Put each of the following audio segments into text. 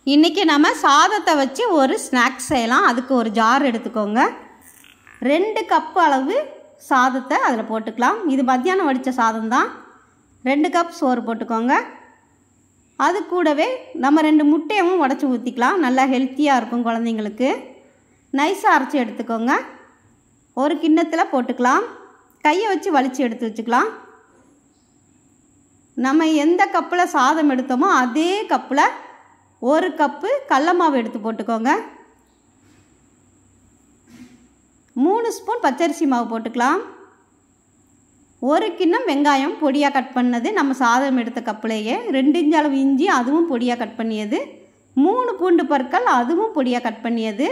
இன்றைக்கி நம்ம சாதத்தை வச்சு ஒரு ஸ்நாக்ஸ் செய்யலாம் அதுக்கு ஒரு ஜார் எடுத்துக்கோங்க ரெண்டு கப் அளவு சாதத்தை அதில் போட்டுக்கலாம் இது மத்தியானம் வடித்த சாதம் தான் ரெண்டு கப் சோறு போட்டுக்கோங்க அது கூடவே நம்ம ரெண்டு முட்டையவும் உடச்சி ஊற்றிக்கலாம் நல்லா ஹெல்த்தியாக இருக்கும் குழந்தைங்களுக்கு நைஸாக அரைச்சி எடுத்துக்கோங்க ஒரு கிண்ணத்தில் போட்டுக்கலாம் கையை வச்சு வலித்து எடுத்து வச்சுக்கலாம் நம்ம எந்த கப்பில் சாதம் எடுத்தோமோ அதே கப்பில் ஒரு கப்பு கடல மாவு எடுத்து போட்டுக்கோங்க மூணு ஸ்பூன் பச்சரிசி மாவு போட்டுக்கலாம் ஒரு கிண்ணம் வெங்காயம் பொடியாக கட் பண்ணது நம்ம சாதம் எடுத்த கப்புலேயே ரெண்டு இன்ச்சு அளவு இஞ்சி அதுவும் பொடியாக கட் பண்ணியது மூணு பூண்டு பற்கள் அதுவும் பொடியாக கட் பண்ணியது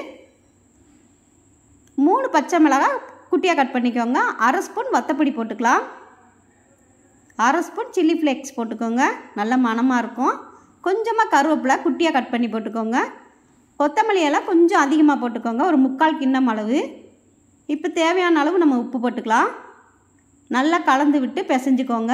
மூணு பச்சை மிளகாய் குட்டியாக கட் பண்ணிக்கோங்க அரை ஸ்பூன் வத்தப்பொடி போட்டுக்கலாம் அரை ஸ்பூன் சில்லி ஃப்ளேக்ஸ் போட்டுக்கோங்க நல்ல மணமாக இருக்கும் கொஞ்சமாக கருவேப்பிலை குட்டியாக கட் பண்ணி போட்டுக்கோங்க கொத்தமல்லி எல்லாம் கொஞ்சம் அதிகமாக போட்டுக்கோங்க ஒரு முக்கால் கிண்ணம் அளவு இப்போ தேவையான அளவு நம்ம உப்பு போட்டுக்கலாம் நல்லா கலந்து விட்டு பிசைஞ்சுக்கோங்க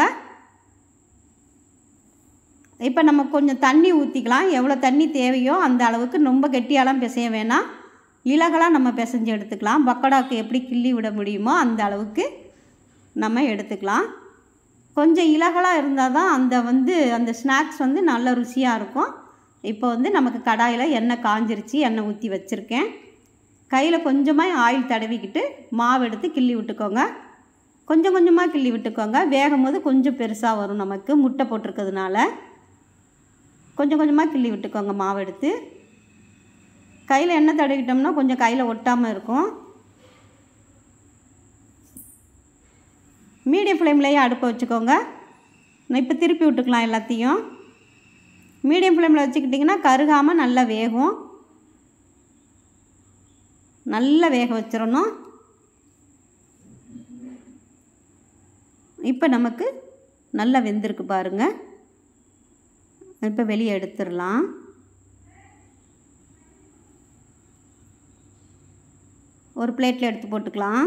இப்போ நம்ம கொஞ்சம் தண்ணி ஊற்றிக்கலாம் எவ்வளோ தண்ணி தேவையோ அந்த அளவுக்கு ரொம்ப கெட்டியாலாம் பிசைய வேணாம் இலகலாக நம்ம பிசைஞ்சு எடுத்துக்கலாம் பக்கோடாவுக்கு எப்படி கிள்ளி விட முடியுமோ அந்த அளவுக்கு நம்ம எடுத்துக்கலாம் கொஞ்சம் இலகலாக இருந்தால் தான் அந்த வந்து அந்த ஸ்நாக்ஸ் வந்து நல்ல ருசியாக இருக்கும் இப்போ வந்து நமக்கு கடாயில் எண்ணெய் காஞ்சிருச்சு எண்ணெய் ஊற்றி வச்சுருக்கேன் கையில் கொஞ்சமாக ஆயில் தடவிக்கிட்டு மாவு எடுத்து கிள்ளி விட்டுக்கோங்க கொஞ்சம் கொஞ்சமாக கிள்ளி விட்டுக்கோங்க வேகும் போது கொஞ்சம் பெருசாக வரும் நமக்கு முட்டை போட்டிருக்கிறதுனால கொஞ்சம் கொஞ்சமாக கிள்ளி விட்டுக்கோங்க மாவு எடுத்து கையில் எண்ணெய் தடவிக்கிட்டோம்னா கொஞ்சம் கையில் ஒட்டாமல் இருக்கும் மீடியம் ஃப்ளேம்லேயே அடுப்பை வச்சுக்கோங்க இப்போ திருப்பி விட்டுக்கலாம் எல்லாத்தையும் மீடியம் ஃப்ளேமில் வச்சுக்கிட்டிங்கன்னா கருகாமல் நல்லா வேகும் நல்லா வேக வச்சிடணும் இப்போ நமக்கு நல்லா வெந்திருக்கு பாருங்கள் இப்போ வெளியே எடுத்துடலாம் ஒரு பிளேட்டில் எடுத்து போட்டுக்கலாம்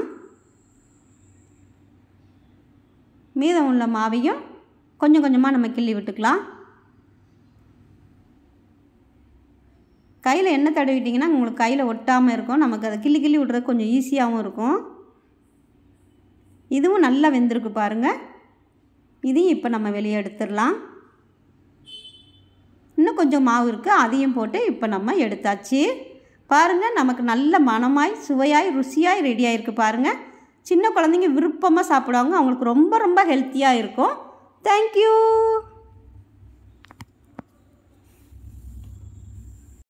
மீதம் உள்ள மாவையும் கொஞ்சம் கொஞ்சமாக நம்ம கிள்ளி விட்டுக்கலாம் கையில் எண்ணெய் தடவிட்டிங்கன்னா உங்களுக்கு கையில் ஒட்டாமல் இருக்கும் நமக்கு அதை கிள்ளி கிள்ளி விட்றது கொஞ்சம் ஈஸியாகவும் இருக்கும் இதுவும் நல்லா வெந்திருக்கு பாருங்கள் இதையும் இப்போ நம்ம வெளியே எடுத்துடலாம் இன்னும் கொஞ்சம் மாவு இருக்குது அதையும் போட்டு இப்போ நம்ம எடுத்தாச்சு பாருங்கள் நமக்கு நல்ல மனமாய் சுவையாய் ருசியாய் ரெடியாக இருக்குது பாருங்கள் சின்ன குழந்தைங்க விருப்பமாக சாப்பிடுவாங்க அவங்களுக்கு ரொம்ப ரொம்ப ஹெல்த்தியாக இருக்கும் தேங்க்யூ